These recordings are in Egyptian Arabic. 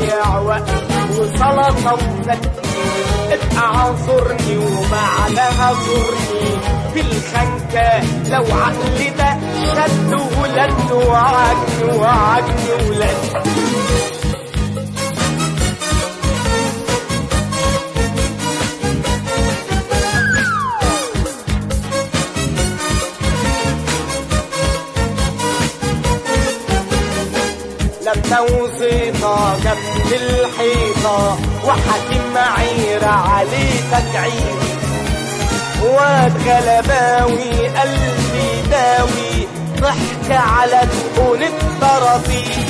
تضيع وقت وسلطة وفتة ابقى اعذرني وبعدها زورني في الخنكة لو عقلي ده شد ولد وعجن وعجن ولد لما وصينا جنب الحيطة وحكيم معيرة عليه تجعيد وغلباوي قلبي داوي ضحك على دقون الطرابيل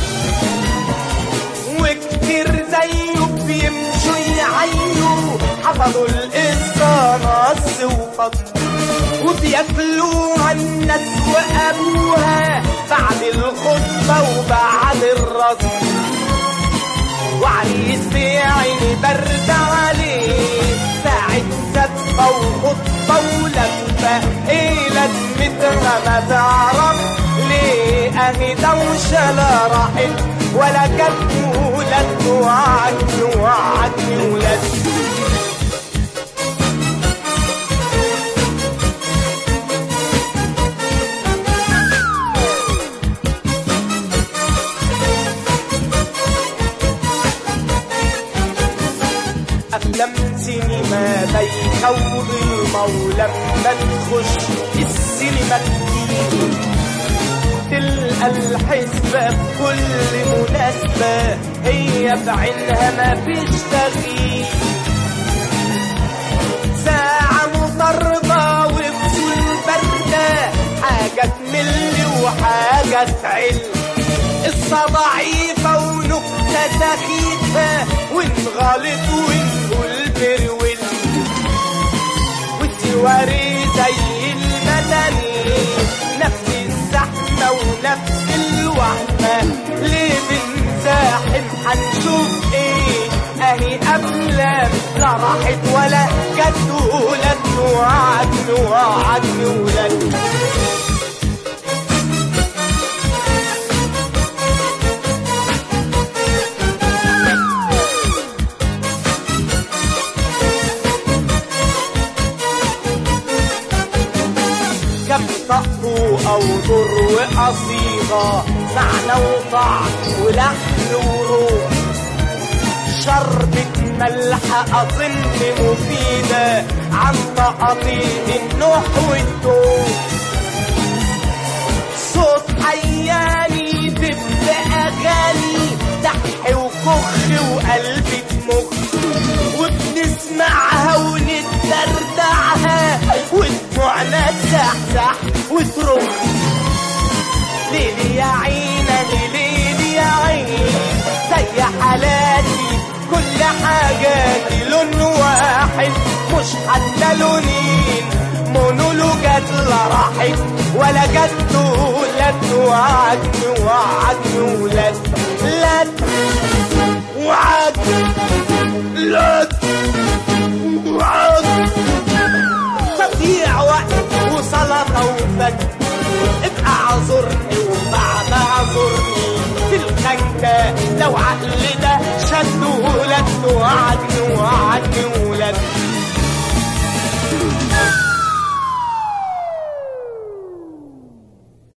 وكتير زيه بيمشوا يعيوا حفظوا القصة نص وفصل وبياكلوها الناس وابوها بعد الخطبة وبعد الرسم وعريس في عيني برد عليه ساعة سبة وخطبة ولفة ايه لازمتها ما تعرف ليه اهي دوشة لا راحت ولا جت ولد وعد وعد ولد افلام سينما بيخوض المولى لما تخش السينما كتير تلقى الحسبة بكل مناسبة هي بعينها ما فيش تغيير ساعة مطربة وفصول باردة حاجة تمل وحاجة تعل قصة ضعيفة ونكتة سخيفة ونغلط ونقول برول والسواري زي المدني نفس الزحمة ونفس الوهمة ليه بنزاحم هنشوف ايه اهي افلام لا راحت ولا جت ولد وعد وعد ولد كم طق او ضر وقصيدة معنى وطعم ولحن وروح شربة ملح أظن مفيدة عن تقطيع النوح والدوم صوت حياني دب أغاني دح وكخ وقلبي تمخ وبنسمعها ونتدردعها ودموعنا تزحزح وتروح ليلي يا عينة ليلي يا عيني زي حالاتي كل حاجاتي لون واحد مش حتى لونين مونولوجات لا راحت ولا جت ولد وعد وعد ولد لد وعد لد وعد تضييع وقت وسلطة وفت ابقى اعذرني وبعد اعذرني في الخنكة لو عقل ده شد ولد وعد